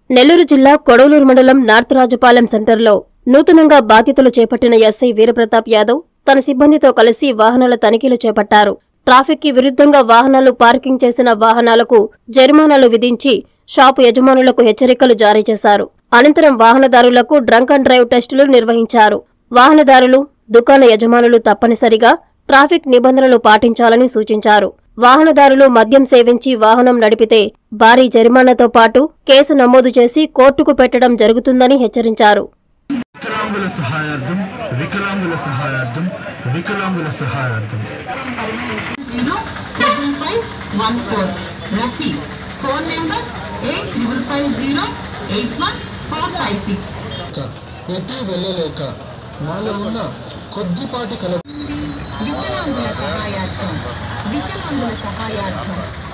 నెల్లూరు జిల్లా కొడవలూరు మండలం నార్త్ రాజపాలెం సెంటర్లో నూతనంగా బాధ్యతలు చేపట్టిన ఎస్ఐ వీరప్రతాప్ యాదవ్ తన సిబ్బందితో కలిసి వాహనాల తనిఖీలు చేపట్టారు ట్రాఫిక్ కి విరుద్ధంగా వాహనాలు పార్కింగ్ చేసిన వాహనాలకు జరిమానాలు విధించి షాపు యజమానులకు హెచ్చరికలు జారీ చేశారు అనంతరం వాహనదారులకు డ్రంక్ అండ్ డ్రైవ్ టెస్టులు నిర్వహించారు వాహనదారులు దుకాణ యజమానులు తప్పనిసరిగా ట్రాఫిక్ నిబంధనలు పాటించాలని సూచించారు వాహనదారులు మద్యం సేవించి వాహనం నడిపితే భారీ జరిమానాతో పాటు కేసు నమోదు చేసి కోర్టుకు పెట్టడం జరుగుతుందని హెచ్చరించారు వికలాంగుల సహాయార్థం వికలాంగుల సహాయార్థం వికలాంగుల సహాయార్థం zero triple five one four Rafi phone number eight triple five zero eight one four five six లేక ఎటు వెళ్ళలేక మాలో ఉన్న కొద్దిపాటి కల వికలాంగుల సహాయార్థం వికలాంగుల సహాయార్థం